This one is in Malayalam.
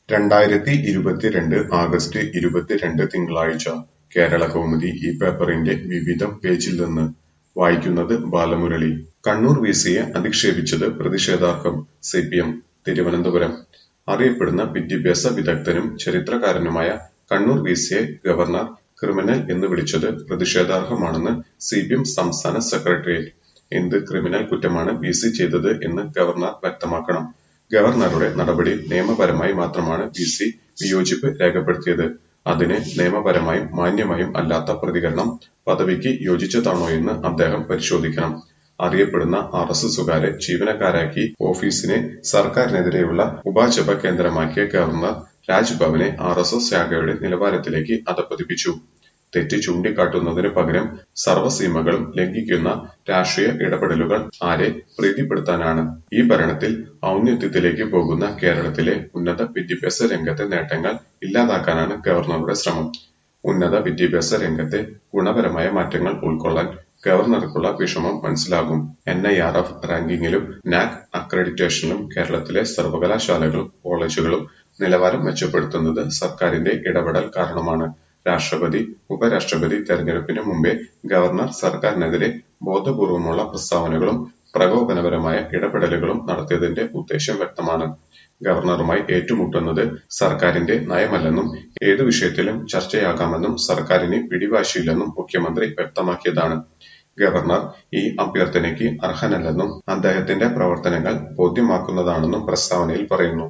രണ്ടായിരത്തി ഇരുപത്തിരണ്ട് ആഗസ്റ്റ് ഇരുപത്തിരണ്ട് തിങ്കളാഴ്ച കേരളകൗമുദി ഈ പേപ്പറിന്റെ വിവിധം പേജിൽ നിന്ന് വായിക്കുന്നത് ബാലമുരളി കണ്ണൂർ വിസിയെ അധിക്ഷേപിച്ചത് പ്രതിഷേധാർഹം സിപിഎം തിരുവനന്തപുരം അറിയപ്പെടുന്ന വിദ്യാഭ്യാസ വിദഗ്ധനും ചരിത്രകാരനുമായ കണ്ണൂർ വിസിയെ ഗവർണർ ക്രിമിനൽ എന്ന് വിളിച്ചത് പ്രതിഷേധാർഹമാണെന്ന് സിപിഎം സംസ്ഥാന സെക്രട്ടേറിയറ്റ് എന്ത് ക്രിമിനൽ കുറ്റമാണ് വിസി ചെയ്തത് എന്ന് ഗവർണർ വ്യക്തമാക്കണം ഗവർണറുടെ നടപടി നിയമപരമായി മാത്രമാണ് വിസി വിയോജിപ്പ് രേഖപ്പെടുത്തിയത് അതിന് നിയമപരമായും മാന്യമായും അല്ലാത്ത പ്രതികരണം പദവിക്ക് യോജിച്ചതാണോയെന്ന് അദ്ദേഹം പരിശോധിക്കണം അറിയപ്പെടുന്ന ആർ എസ് എസുകാരെ ജീവനക്കാരാക്കി ഓഫീസിനെ സർക്കാരിനെതിരെയുള്ള ഉപാചപ കേന്ദ്രമാക്കിയ ഗവർണർ രാജ്ഭവനെ ആർ എസ് എസ് ശാഖയുടെ നിലവാരത്തിലേക്ക് അധപ്പതിപ്പിച്ചു തെറ്റ് ചൂണ്ടിക്കാട്ടുന്നതിന് പകരം സർവ്വസീമകളും ലംഘിക്കുന്ന രാഷ്ട്രീയ ഇടപെടലുകൾ ആരെ പ്രീതിപ്പെടുത്താനാണ് ഈ ഭരണത്തിൽ ഔന്നത്യത്തിലേക്ക് പോകുന്ന കേരളത്തിലെ ഉന്നത വിദ്യാഭ്യാസ രംഗത്തെ നേട്ടങ്ങൾ ഇല്ലാതാക്കാനാണ് ഗവർണറുടെ ശ്രമം ഉന്നത വിദ്യാഭ്യാസ രംഗത്തെ ഗുണപരമായ മാറ്റങ്ങൾ ഉൾക്കൊള്ളാൻ ഗവർണർക്കുള്ള വിഷമം മനസ്സിലാകും എൻ ഐ ആർ എഫ് റാങ്കിങ്ങിലും നാക് അക്രഡിറ്റേഷനിലും കേരളത്തിലെ സർവകലാശാലകളും കോളേജുകളും നിലവാരം മെച്ചപ്പെടുത്തുന്നത് സർക്കാരിന്റെ ഇടപെടൽ കാരണമാണ് രാഷ്ട്രപതി ഉപരാഷ്ട്രപതി തെരഞ്ഞെടുപ്പിന് മുമ്പേ ഗവർണർ സർക്കാരിനെതിരെ ബോധപൂർവമുള്ള പ്രസ്താവനകളും പ്രകോപനപരമായ ഇടപെടലുകളും നടത്തിയതിന്റെ ഉദ്ദേശം വ്യക്തമാണ് ഗവർണറുമായി ഏറ്റുമുട്ടുന്നത് സർക്കാരിന്റെ നയമല്ലെന്നും ഏതു വിഷയത്തിലും ചർച്ചയാകാമെന്നും സർക്കാരിന് പിടിവാശിയില്ലെന്നും മുഖ്യമന്ത്രി വ്യക്തമാക്കിയതാണ് ഗവർണർ ഈ അഭ്യർത്ഥനയ്ക്ക് അർഹനല്ലെന്നും അദ്ദേഹത്തിന്റെ പ്രവർത്തനങ്ങൾ ബോധ്യമാക്കുന്നതാണെന്നും പ്രസ്താവനയിൽ പറയുന്നു